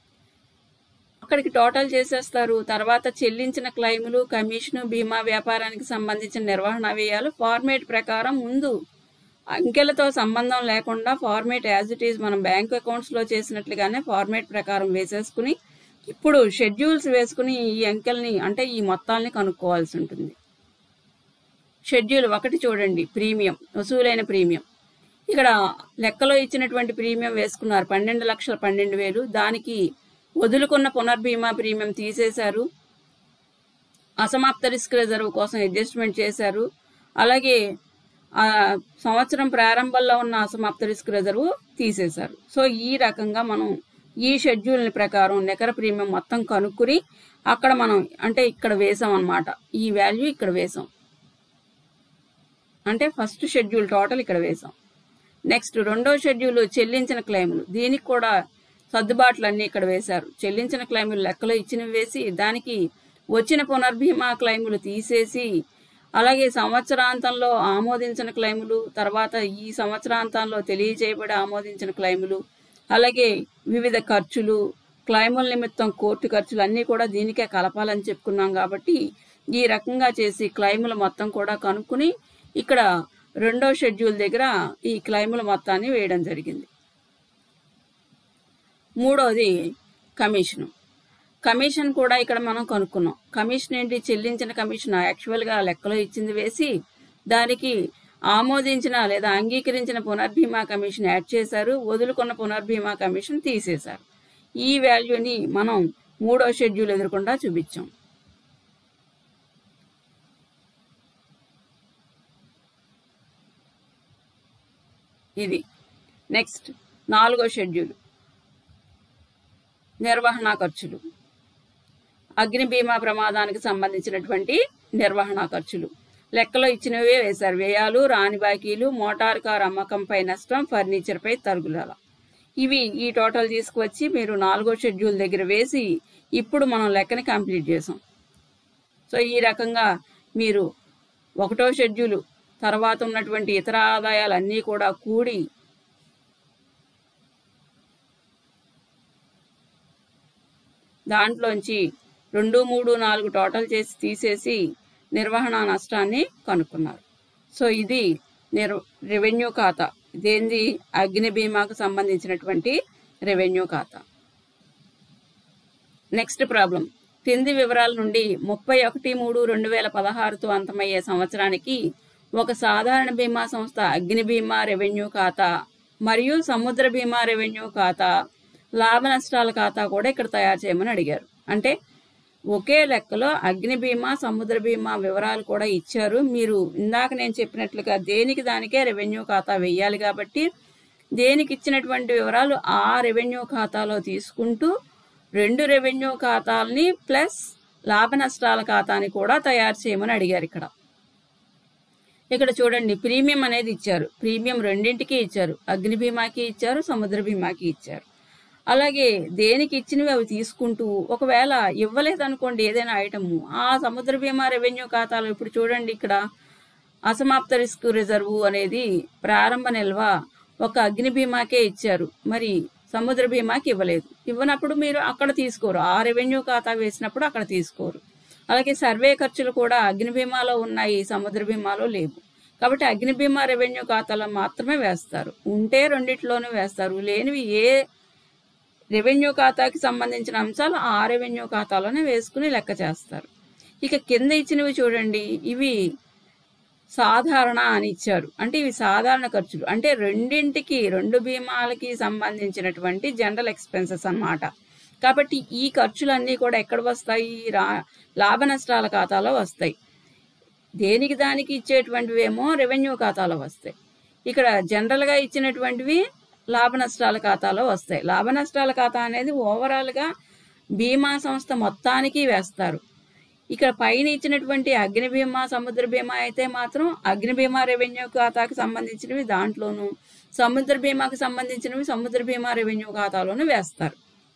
అక్కడికి టోటల్ చేసేస్తారు తర్వాత చెల్లించిన క్లైములు కమిషను బీమా వ్యాపారానికి సంబంధించిన నిర్వహణ వ్యయాలు ఫార్మేట్ ప్రకారం ముందు అంకెలతో సంబంధం లేకుండా ఫార్మేట్ యాజ్ ఇట్ ఈజ్ మనం బ్యాంక్ అకౌంట్స్లో చేసినట్లుగానే ఫార్మేట్ ప్రకారం వేసేసుకుని ఇప్పుడు షెడ్యూల్స్ వేసుకుని ఈ అంకెల్ని అంటే ఈ మొత్తాల్ని కనుక్కోవాల్సి ఉంటుంది షెడ్యూల్ ఒకటి చూడండి ప్రీమియం వసూలైన ప్రీమియం ఇక్కడ లెక్కలో ఇచ్చినటువంటి ప్రీమియం వేసుకున్నారు పన్నెండు లక్షల పన్నెండు వేలు దానికి వదులుకున్న పునర్బీమా ప్రీమియం తీసేశారు అసమాప్త రిస్క్ రిజర్వ్ కోసం అడ్జస్ట్మెంట్ చేశారు అలాగే ఆ సంవత్సరం ప్రారంభంలో ఉన్న అసమాప్త రిస్క్ రిజర్వ్ తీసేశారు సో ఈ రకంగా మనం ఈ షెడ్యూల్ని ప్రకారం నికర ప్రీమియం మొత్తం కనుక్కుని అక్కడ మనం అంటే ఇక్కడ వేసాం అన్నమాట ఈ వాల్యూ ఇక్కడ వేసాం అంటే ఫస్ట్ షెడ్యూల్ టోటల్ ఇక్కడ వేసాం నెక్స్ట్ రెండో షెడ్యూల్ చెల్లించిన క్లెయిములు దీనికి కూడా సర్దుబాట్లు అన్నీ ఇక్కడ వేశారు చెల్లించిన క్లెయిములు లెక్కలో ఇచ్చినవి వేసి దానికి వచ్చిన పునర్బీమా క్లెయిములు తీసేసి అలాగే సంవత్సరాంతంలో ఆమోదించిన క్లెయిములు తర్వాత ఈ సంవత్సరాంతంలో తెలియజేయబడి ఆమోదించిన క్లెయిములు అలాగే వివిధ ఖర్చులు క్లైముల నిమిత్తం కోర్టు ఖర్చులు అన్నీ కూడా దీనికే కలపాలని చెప్పుకున్నాం కాబట్టి ఈ రకంగా చేసి క్లైముల మొత్తం కూడా కనుక్కుని ఇక్కడ రెండో షెడ్యూల్ దగ్గర ఈ క్లైముల మొత్తాన్ని వేయడం జరిగింది మూడోది కమిషను కమిషన్ కూడా ఇక్కడ మనం కనుక్కున్నాం కమిషన్ ఏంటి చెల్లించిన కమిషన్ యాక్చువల్గా లెక్కలో ఇచ్చింది వేసి దానికి ఆమోదించిన లేదా అంగీకరించిన పునర్బీమా కమిషన్ యాడ్ చేశారు వదులుకున్న పునర్బీమా కమిషన్ తీసేశారు ఈ వాల్యూని మనం మూడో షెడ్యూల్ ఎదురకుండా చూపించాం ఇది నెక్స్ట్ నాలుగో షెడ్యూల్ నిర్వహణ ఖర్చులు అగ్ని బీమా ప్రమాదానికి సంబంధించినటువంటి నిర్వహణ ఖర్చులు లెక్కలో ఇచ్చినవే వేశారు వ్యయాలు రాని బాకీలు మోటార్ కార్ అమ్మకంపై నష్టం ఫర్నిచర్పై తరుగుదల ఇవి ఈ టోటల్ తీసుకువచ్చి మీరు నాలుగో షెడ్యూల్ దగ్గర వేసి ఇప్పుడు మనం లెక్కని కంప్లీట్ చేసాం సో ఈ రకంగా మీరు ఒకటో షెడ్యూల్ తర్వాత ఉన్నటువంటి ఇతర ఆదాయాలన్నీ కూడా కూడి దాంట్లోంచి రెండు మూడు నాలుగు టోటల్ చేసి తీసేసి నిర్వహణ నష్టాన్ని కనుక్కున్నారు సో ఇది నిర్ రెవెన్యూ ఖాతా ఇదేంది అగ్ని బీమాకు సంబంధించినటువంటి రెవెన్యూ ఖాతా నెక్స్ట్ ప్రాబ్లం కింది వివరాల నుండి ముప్పై ఒకటి మూడు రెండు వేల పదహారుతో అంతమయ్యే సంవత్సరానికి ఒక సాధారణ బీమా సంస్థ అగ్ని బీమా రెవెన్యూ ఖాతా మరియు సముద్ర బీమా రెవెన్యూ ఖాతా లాభ నష్టాల ఖాతా కూడా ఇక్కడ తయారు చేయమని అడిగారు అంటే ఒకే లెక్కలో అగ్ని బీమా సముద్ర బీమా వివరాలు కూడా ఇచ్చారు మీరు ఇందాక నేను చెప్పినట్లుగా దేనికి దానికే రెవెన్యూ ఖాతా వెయ్యాలి కాబట్టి దేనికి ఇచ్చినటువంటి వివరాలు ఆ రెవెన్యూ ఖాతాలో తీసుకుంటూ రెండు రెవెన్యూ ఖాతాలని ప్లస్ లాభ నష్టాల ఖాతాని కూడా తయారు చేయమని అడిగారు ఇక్కడ ఇక్కడ చూడండి ప్రీమియం అనేది ఇచ్చారు ప్రీమియం రెండింటికి ఇచ్చారు అగ్ని బీమాకి ఇచ్చారు సముద్ర బీమాకి ఇచ్చారు అలాగే దేనికి ఇచ్చినవి అవి తీసుకుంటూ ఒకవేళ ఇవ్వలేదనుకోండి ఏదైనా ఐటమ్ ఆ సముద్ర బీమా రెవెన్యూ ఖాతాలో ఇప్పుడు చూడండి ఇక్కడ అసమాప్త రిస్క్ రిజర్వ్ అనేది ప్రారంభ నిల్వ ఒక అగ్ని బీమాకే ఇచ్చారు మరి సముద్ర బీమాకి ఇవ్వలేదు ఇవ్వనప్పుడు మీరు అక్కడ తీసుకోరు ఆ రెవెన్యూ ఖాతా వేసినప్పుడు అక్కడ తీసుకోరు అలాగే సర్వే ఖర్చులు కూడా అగ్ని బీమాలో ఉన్నాయి సముద్ర బీమాలో లేవు కాబట్టి అగ్ని బీమా రెవెన్యూ ఖాతాలో మాత్రమే వేస్తారు ఉంటే రెండిట్లోనూ వేస్తారు లేనివి ఏ రెవెన్యూ ఖాతాకి సంబంధించిన అంశాలు ఆ రెవెన్యూ ఖాతాలోనే వేసుకుని లెక్క చేస్తారు ఇక కింద ఇచ్చినవి చూడండి ఇవి సాధారణ అని ఇచ్చారు అంటే ఇవి సాధారణ ఖర్చులు అంటే రెండింటికి రెండు బీమాలకి సంబంధించినటువంటి జనరల్ ఎక్స్పెన్సెస్ అన్నమాట కాబట్టి ఈ ఖర్చులన్నీ కూడా ఎక్కడ వస్తాయి రా లాభ నష్టాల ఖాతాలో వస్తాయి దేనికి దానికి ఇచ్చేటువంటివి ఏమో రెవెన్యూ ఖాతాలో వస్తాయి ఇక్కడ జనరల్గా ఇచ్చినటువంటివి లాభ నష్టాల ఖాతాలో వస్తాయి లాభ నష్టాల ఖాతా అనేది ఓవరాల్గా బీమా సంస్థ మొత్తానికి వేస్తారు ఇక్కడ పైన ఇచ్చినటువంటి అగ్ని బీమా సముద్ర బీమా అయితే మాత్రం అగ్ని బీమా రెవెన్యూ ఖాతాకి సంబంధించినవి దాంట్లోనూ సముద్ర బీమాకి సంబంధించినవి సముద్ర బీమా రెవెన్యూ ఖాతాలోనూ వేస్తారు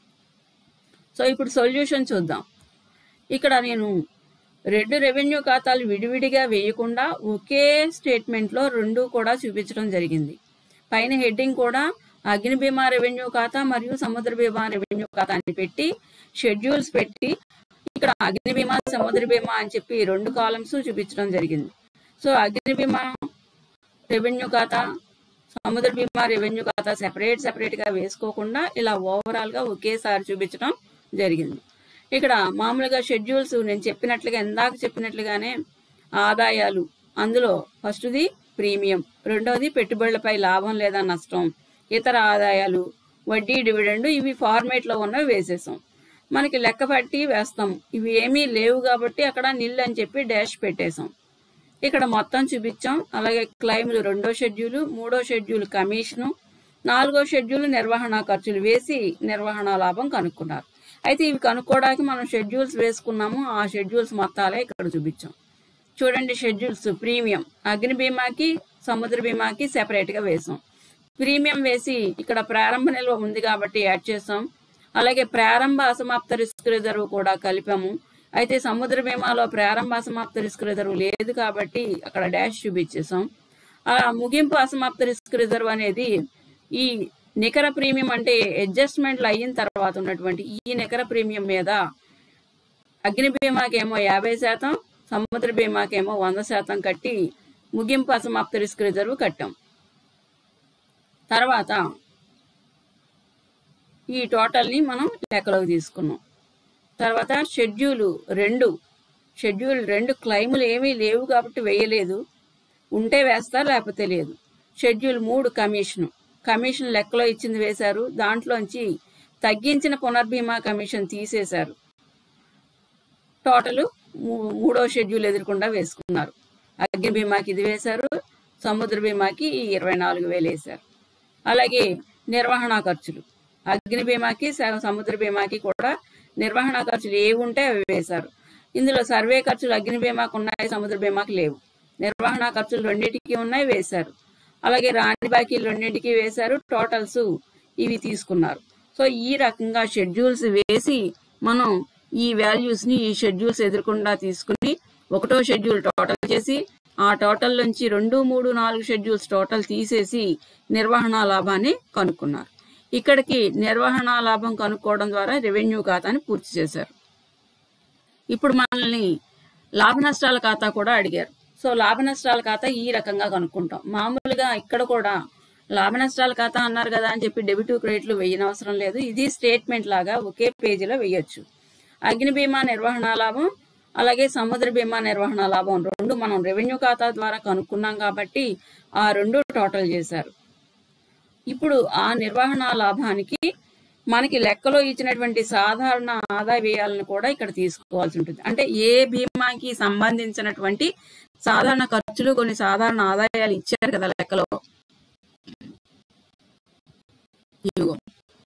సో ఇప్పుడు సొల్యూషన్ చూద్దాం ఇక్కడ నేను రెండు రెవెన్యూ ఖాతాలు విడివిడిగా వేయకుండా ఒకే స్టేట్మెంట్లో రెండు కూడా చూపించడం జరిగింది పైన హెడ్డింగ్ కూడా అగ్ని బీమా రెవెన్యూ ఖాతా మరియు సముద్ర బీమా రెవెన్యూ ఖాతా అని పెట్టి షెడ్యూల్స్ పెట్టి ఇక్కడ అగ్ని బీమా సముద్ర బీమా అని చెప్పి రెండు కాలమ్స్ చూపించడం జరిగింది సో అగ్ని బీమా రెవెన్యూ ఖాతా సముద్ర బీమా రెవెన్యూ ఖాతా సెపరేట్ సెపరేట్ గా వేసుకోకుండా ఇలా ఓవరాల్ గా ఒకేసారి చూపించడం జరిగింది ఇక్కడ మామూలుగా షెడ్యూల్స్ నేను చెప్పినట్లుగా ఇందాక చెప్పినట్లుగానే ఆదాయాలు అందులో ఫస్ట్ది ప్రీమియం రెండవది పెట్టుబడులపై లాభం లేదా నష్టం ఇతర ఆదాయాలు వడ్డీ డివిడెండ్ ఇవి ఫార్మేట్ లో ఉన్నవి వేసేసాం మనకి లెక్క పట్టి వేస్తాం ఇవి ఏమీ లేవు కాబట్టి అక్కడ నిల్ అని చెప్పి డాష్ పెట్టేశాం ఇక్కడ మొత్తం చూపించాం అలాగే క్లైమ్లు రెండో షెడ్యూల్ మూడో షెడ్యూల్ కమిషను నాలుగో షెడ్యూల్ నిర్వహణ ఖర్చులు వేసి నిర్వహణ లాభం కనుక్కున్నారు అయితే ఇవి కనుక్కోవడానికి మనం షెడ్యూల్స్ వేసుకున్నాము ఆ షెడ్యూల్స్ మొత్తాలే ఇక్కడ చూపించాం చూడండి షెడ్యూల్స్ ప్రీమియం అగ్ని బీమాకి సముద్ర బీమాకి సెపరేట్ గా వేసాం ప్రీమియం వేసి ఇక్కడ ప్రారంభ నిల్వ ఉంది కాబట్టి యాడ్ చేసాం అలాగే ప్రారంభ అసమాప్త రిస్క్ రిజర్వ్ కూడా కలిపాము అయితే సముద్ర బీమాలో ప్రారంభ అసమాప్త రిస్క్ రిజర్వ్ లేదు కాబట్టి అక్కడ డాష్ చూపించేసాం ఆ ముగింపు అసమాప్త రిస్క్ రిజర్వ్ అనేది ఈ నికర ప్రీమియం అంటే అడ్జస్ట్మెంట్లు అయిన తర్వాత ఉన్నటువంటి ఈ నికర ప్రీమియం మీద అగ్ని బీమాకేమో యాభై శాతం సముద్ర బీమాకేమో వంద శాతం కట్టి ముగింపు అసమాప్త రిస్క్ రిజర్వ్ కట్టాం తర్వాత ఈ టోటల్ని మనం లెక్కలోకి తీసుకున్నాం తర్వాత షెడ్యూల్ రెండు షెడ్యూల్ రెండు క్లైములు ఏమీ లేవు కాబట్టి వేయలేదు ఉంటే వేస్తారు లేకపోతే లేదు షెడ్యూల్ మూడు కమిషన్ కమిషన్ లెక్కలో ఇచ్చింది వేశారు దాంట్లోంచి తగ్గించిన పునర్బీమా కమిషన్ తీసేశారు టోటల్ మూడో షెడ్యూల్ ఎదురకుండా వేసుకున్నారు అగ్ని బీమాకి ఇది వేశారు సముద్ర బీమాకి ఇరవై నాలుగు వేలు వేశారు అలాగే నిర్వహణ ఖర్చులు అగ్ని బీమాకి స- సముద్ర బీమాకి కూడా నిర్వహణ ఖర్చులు ఏవి ఉంటే అవి వేశారు ఇందులో సర్వే ఖర్చులు అగ్ని బీమాకు ఉన్నాయి సముద్ర బీమాకి లేవు నిర్వహణ ఖర్చులు రెండింటికి ఉన్నాయి వేశారు అలాగే రాని బాకీలు రెండింటికి వేశారు టోటల్స్ ఇవి తీసుకున్నారు సో ఈ రకంగా షెడ్యూల్స్ వేసి మనం ఈ వాల్యూస్ ని ఈ షెడ్యూల్స్ ఎదురకుండా తీసుకుని ఒకటో షెడ్యూల్ టోటల్ చేసి ఆ టోటల్ నుంచి రెండు మూడు నాలుగు షెడ్యూల్స్ టోటల్ తీసేసి నిర్వహణ లాభాన్ని కనుక్కున్నారు ఇక్కడికి నిర్వహణ లాభం కనుక్కోవడం ద్వారా రెవెన్యూ ఖాతాని పూర్తి చేశారు ఇప్పుడు మనల్ని లాభ నష్టాల ఖాతా కూడా అడిగారు సో లాభ నష్టాల ఖాతా ఈ రకంగా కనుక్కుంటాం మామూలుగా ఇక్కడ కూడా లాభ నష్టాల ఖాతా అన్నారు కదా అని చెప్పి డెబిట్ క్రెడిట్లు వేయనవసరం లేదు ఇది స్టేట్మెంట్ లాగా ఒకే పేజీలో వేయొచ్చు అగ్ని బీమా నిర్వహణ లాభం అలాగే సముద్ర బీమా నిర్వహణ లాభం రెండు మనం రెవెన్యూ ఖాతా ద్వారా కనుక్కున్నాం కాబట్టి ఆ రెండు టోటల్ చేశారు ఇప్పుడు ఆ నిర్వహణ లాభానికి మనకి లెక్కలో ఇచ్చినటువంటి సాధారణ ఆదాయ వ్యయాలను కూడా ఇక్కడ తీసుకోవాల్సి ఉంటుంది అంటే ఏ బీమాకి సంబంధించినటువంటి సాధారణ ఖర్చులు కొన్ని సాధారణ ఆదాయాలు ఇచ్చారు కదా లెక్కలో ఇదిగో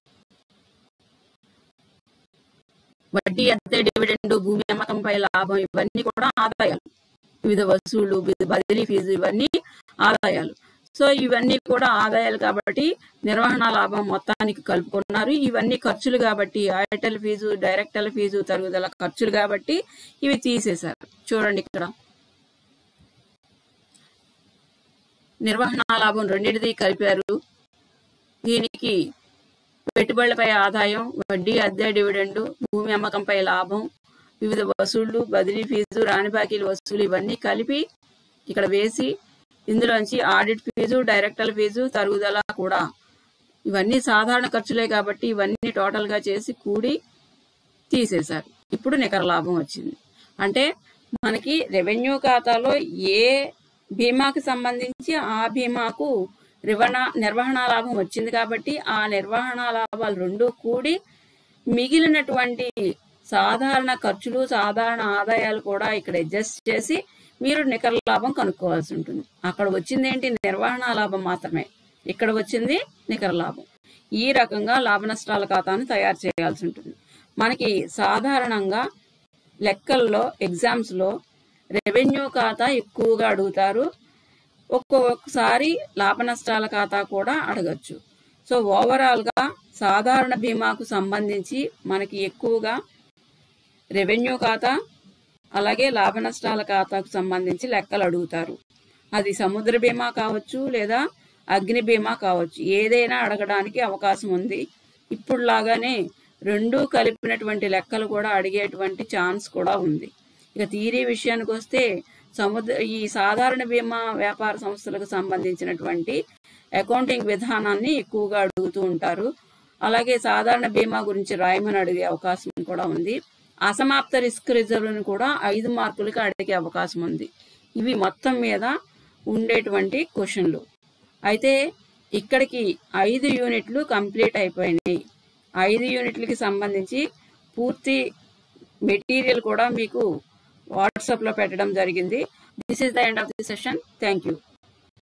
వడ్డీ అద్దె డివిడెండ్ భూమి అమ్మకంపై లాభం ఇవన్నీ కూడా ఆదాయాలు వివిధ వసూళ్లు వివిధ బదిలీ ఫీజు ఇవన్నీ ఆదాయాలు సో ఇవన్నీ కూడా ఆదాయాలు కాబట్టి నిర్వహణ లాభం మొత్తానికి కలుపుకున్నారు ఇవన్నీ ఖర్చులు కాబట్టి ఆడిటల్ ఫీజు డైరెక్టర్ల ఫీజు తరుగుదల ఖర్చులు కాబట్టి ఇవి తీసేశారు చూడండి ఇక్కడ నిర్వహణ లాభం రెండింటిది కలిపారు దీనికి పెట్టుబడులపై ఆదాయం వడ్డీ అద్దె డివిడెండ్ భూమి అమ్మకంపై లాభం వివిధ వసూళ్లు బదిలీ ఫీజు రాని బాకీలు వసూలు ఇవన్నీ కలిపి ఇక్కడ వేసి ఇందులోంచి ఆడిట్ ఫీజు డైరెక్టర్ ఫీజు తరుగుదల కూడా ఇవన్నీ సాధారణ ఖర్చులే కాబట్టి ఇవన్నీ టోటల్ గా చేసి కూడి తీసేశారు ఇప్పుడు నికర లాభం వచ్చింది అంటే మనకి రెవెన్యూ ఖాతాలో ఏ బీమాకి సంబంధించి ఆ బీమాకు రివణ నిర్వహణ లాభం వచ్చింది కాబట్టి ఆ నిర్వహణ లాభాలు రెండు కూడి మిగిలినటువంటి సాధారణ ఖర్చులు సాధారణ ఆదాయాలు కూడా ఇక్కడ అడ్జస్ట్ చేసి మీరు నికర లాభం కనుక్కోవాల్సి ఉంటుంది అక్కడ వచ్చింది ఏంటి నిర్వహణ లాభం మాత్రమే ఇక్కడ వచ్చింది నికర లాభం ఈ రకంగా లాభ నష్టాల ఖాతాను తయారు చేయాల్సి ఉంటుంది మనకి సాధారణంగా లెక్కల్లో ఎగ్జామ్స్ లో రెవెన్యూ ఖాతా ఎక్కువగా అడుగుతారు ఒక్కొక్కసారి లాభ నష్టాల ఖాతా కూడా అడగచ్చు సో ఓవరాల్ గా సాధారణ బీమాకు సంబంధించి మనకి ఎక్కువగా రెవెన్యూ ఖాతా అలాగే లాభ నష్టాల ఖాతాకు సంబంధించి లెక్కలు అడుగుతారు అది సముద్ర బీమా కావచ్చు లేదా అగ్ని బీమా కావచ్చు ఏదైనా అడగడానికి అవకాశం ఉంది ఇప్పుడు లాగానే రెండు కలిపినటువంటి లెక్కలు కూడా అడిగేటువంటి ఛాన్స్ కూడా ఉంది ఇక థీరీ విషయానికి వస్తే సముద్ర ఈ సాధారణ బీమా వ్యాపార సంస్థలకు సంబంధించినటువంటి అకౌంటింగ్ విధానాన్ని ఎక్కువగా అడుగుతూ ఉంటారు అలాగే సాధారణ బీమా గురించి రాయమని అడిగే అవకాశం కూడా ఉంది అసమాప్త రిస్క్ రిజర్వ్ను కూడా ఐదు మార్కులకి అడిగే అవకాశం ఉంది ఇవి మొత్తం మీద ఉండేటువంటి క్వశ్చన్లు అయితే ఇక్కడికి ఐదు యూనిట్లు కంప్లీట్ అయిపోయినాయి ఐదు యూనిట్లకి సంబంధించి పూర్తి మెటీరియల్ కూడా మీకు వాట్సాప్లో పెట్టడం జరిగింది this is the end of the session thank you